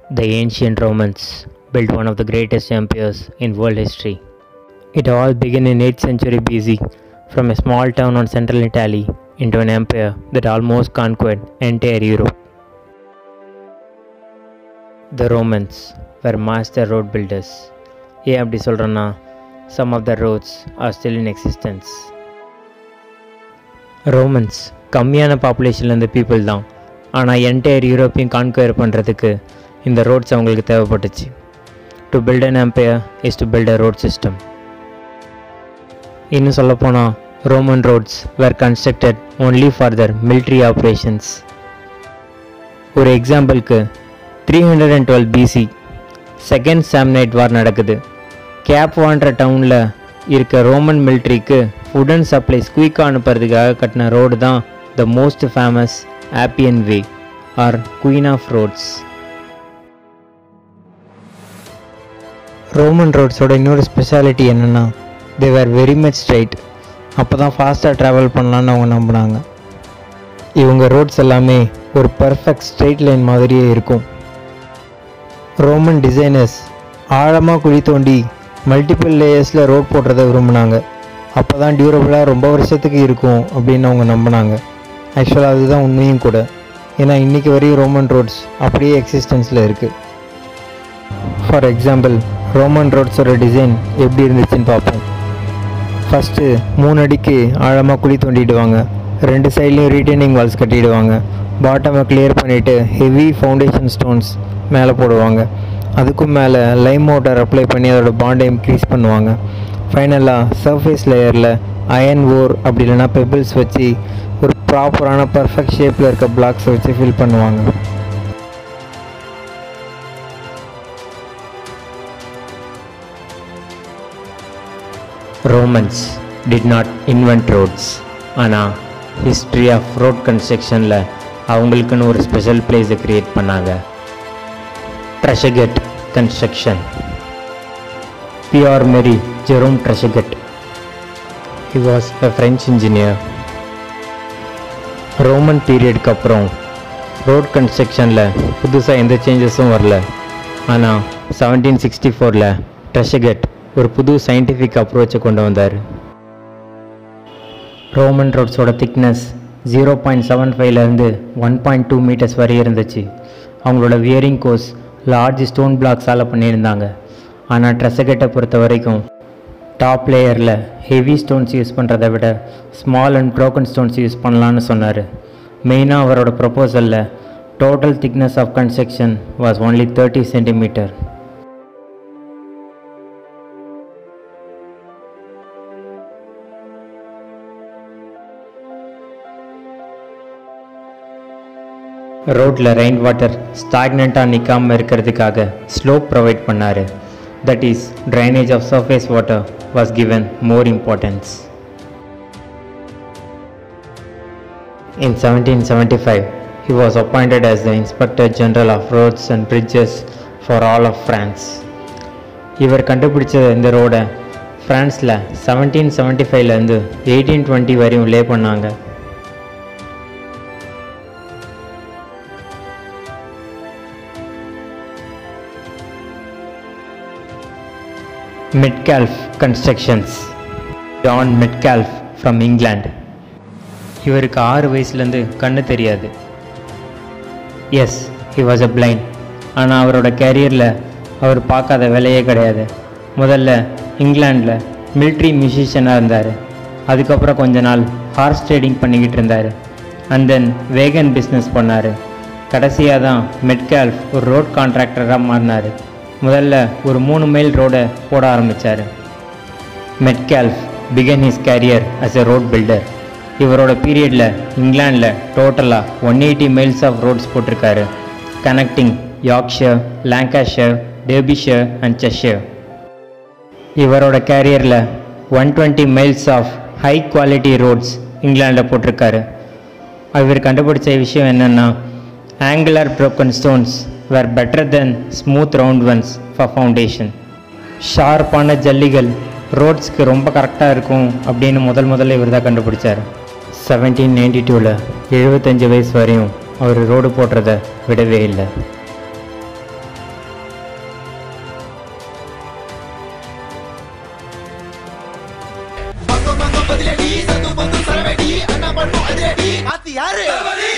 The ancient Romans built one of the greatest empires in world history. It all began in 8th century BC from a small town on central Italy into an empire that almost conquered entire Europe. The Romans were master road builders. ஏன் அப்படி சொல்கிறேன்னா some of the roads are still in existence Romans கம்மியான பாப்புலேஷனில் இருந்த people தான் ஆனால் entire யூரோப்பையும் conquer பண்ணுறதுக்கு இந்த ரோட்ஸ் அவங்களுக்கு தேவைப்பட்டுச்சு to build an empire is to build a road system இன்னும் சொல்லப்போனால் Roman roads were constructed only for their military operations ஒரு எக்ஸாம்பிளுக்கு three hundred and twelve BC second Samnite war நடக்குது கேப்வான்ற டவுனில் இருக்க ரோமன் மிலிட்ரிக்கு ஃபுட் அண்ட் சப்ளைஸ் குயிக்காக அனுப்புறதுக்காக கட்டின ரோடு தான் the most famous Appian Way or queen of roads Roman ரோட்ஸோட இன்னொரு ஸ்பெஷாலிட்டி என்னென்னா they were very much straight அப்போ தான் ஃபாஸ்ட்டாக ட்ராவல் பண்ணலான்னு அவங்க நம்பினாங்க இவங்க ரோட்ஸ் எல்லாமே ஒரு பர்ஃபெக்ட் ஸ்ட்ரெயிட் லைன் மாதிரியே இருக்கும் ரோமன் டிசைனர்ஸ் ஆழமாக குழி தோண்டி மல்டிபிள் லேயர்ஸில் ரோட் போடுறத விரும்பினாங்க அப்போ தான் டியூரபிளாக ரொம்ப வருஷத்துக்கு இருக்கும் அப்படின்னு அவங்க நம்பினாங்க ஆக்சுவலாக அதுதான் உண்மையும் கூட ஏன்னா இன்றைக்கி வரையும் ரோமன் ரோட்ஸ் அப்படியே எக்ஸிஸ்டன்ஸில் இருக்குது ஃபார் எக்ஸாம்பிள் ரோமன் ரோட்ஸோட டிசைன் எப்படி இருந்துச்சுன்னு பார்ப்போம் ஃபஸ்ட்டு மூணு அடிக்கு ஆழமாக குழி தோண்டிடுவாங்க ரெண்டு சைட்லேயும் ரீட்டைனிங் வால்ஸ் கட்டிடுவாங்க பாட்டமை கிளியர் பண்ணிவிட்டு ஹெவி ஃபவுண்டேஷன் ஸ்டோன்ஸ் மேலே போடுவாங்க அதுக்கும் மேலே லைம் மோட்டார் அப்ளை பண்ணி அதோட பாண்டை இன்க்ரீஸ் பண்ணுவாங்க ஃபைனலாக சர்ஃபேஸ் லேயரில் அயன் ஓர் அப்படி இல்லைன்னா பெபிள்ஸ் வச்சு ஒரு ப்ராப்பரான பர்ஃபெக்ட் ஷேப்பில் இருக்க பிளாக்ஸை வச்சு ஃபில் பண்ணுவாங்க Romans did not invent roads ஆனால் ஹிஸ்ட்ரி ஆஃப் ரோட் கன்ஸ்ட்ரக்ஷனில் அவங்களுக்குன்னு ஒரு ஸ்பெஷல் பிளேஸை க்ரியேட் பண்ணாங்க Tresaguet construction Pierre Marie Jerome Tresaguet he was a French engineer Roman பீரியடுக்கு அப்புறம் ரோட் கன்ஸ்ட்ரக்ஷனில் புதுசாக எந்த சேஞ்சஸும் வரல ஆனால் செவன்டீன் சிக்ஸ்டி ஃபோரில் ட்ரெஷகெட் ஒரு புது சயின்டிஃபிக் அப்ரோச்சை கொண்டு வந்தார் ரோமன் ரோட்ஸோட திக்னஸ் ஜீரோ பாயிண்ட் செவன் ஃபைவ்லேருந்து ஒன் பாயிண்ட் டூ மீட்டர்ஸ் வரை இருந்துச்சு அவங்களோட வியரிங் கோர்ஸ் லார்ஜ் ஸ்டோன் பிளாக்ஸால் பண்ணியிருந்தாங்க ஆனால் ட்ரெஸகெட்டை பொறுத்த வரைக்கும் டாப் லேயரில் ஹெவி ஸ்டோன்ஸ் யூஸ் பண்ணுறதை விட small and broken stones use பண்ணலான்னு சொன்னார் மெயினாக அவரோட ப்ரொப்போசலில் total thickness of construction was only thirty centimetre ரோட்டில் ரெயின் வாட்டர் ஸ்டாக்னண்ட்டாக நிற்காமல் இருக்கிறதுக்காக ஸ்லோப் ப்ரொவைட் பண்ணார் that is drainage of surface water was given more importance in seventeen seventy five he was appointed as the inspector general of roads and bridges for all of France இவர் கண்டுபிடிச்ச இந்த ரோடை ஃப்ரான்ஸில் seventeen seventy ஃபைவ்லேருந்து eighteen twenty வரையும் lay பண்ணாங்க Metcalf constructions John Metcalf from England இவருக்கு ஆறு வயசுலேருந்து கண்ணு தெரியாது yes he was a blind ஆனால் அவரோட கேரியரில் அவர் பார்க்காத வேலையே கிடையாது முதல்ல இங்கிலாண்டில் மிலிட்ரி மியூசிஷியனாக இருந்தார் அதுக்கப்புறம் கொஞ்ச நாள் ஹார்ஸ் ட்ரேடிங் பண்ணிக்கிட்டு இருந்தார் அண்ட் தென் வேகன் பிஸ்னஸ் பண்ணார் கடைசியாக தான் மெட்கால்ஃப் ஒரு ரோட் கான்ட்ராக்டராக மாறினார் முதல்ல ஒரு மூணு மைல் ரோடை போட ஆரம்பித்தார் Metcalf began his career as a road builder இவரோட பீரியடில் இங்கிலாண்டில் டோட்டலாக one eighty miles of roads போட்டிருக்காரு connecting Yorkshire Lancashire Derbyshire and Cheshire இவரோட கேரியரில் one twenty miles of high quality roads இங்கிலாண்டில் போட்டிருக்காரு இவர் கண்டுபிடிச்ச விஷயம் என்னென்னா angular broken stones were better than smooth round ones for foundation ஷார்ப்பான ஜல்லிகள் ரோட்ஸ்க்கு ரொம்ப கரெக்டாக இருக்கும் அப்படின்னு முதல் முதல்ல இவர் தான் கண்டுபிடிச்சார் செவன்டீன் நைன்டி டூவில் எழுபத்தஞ்சு வயசு வரையும் அவர் ரோடு போடுறத விடவே இல்லை மங்கம் மங்கம் பதிலடி சத்து பந்து சரவெடி அண்ணா பண்ணும் அதிரடி மாத்தி யாரு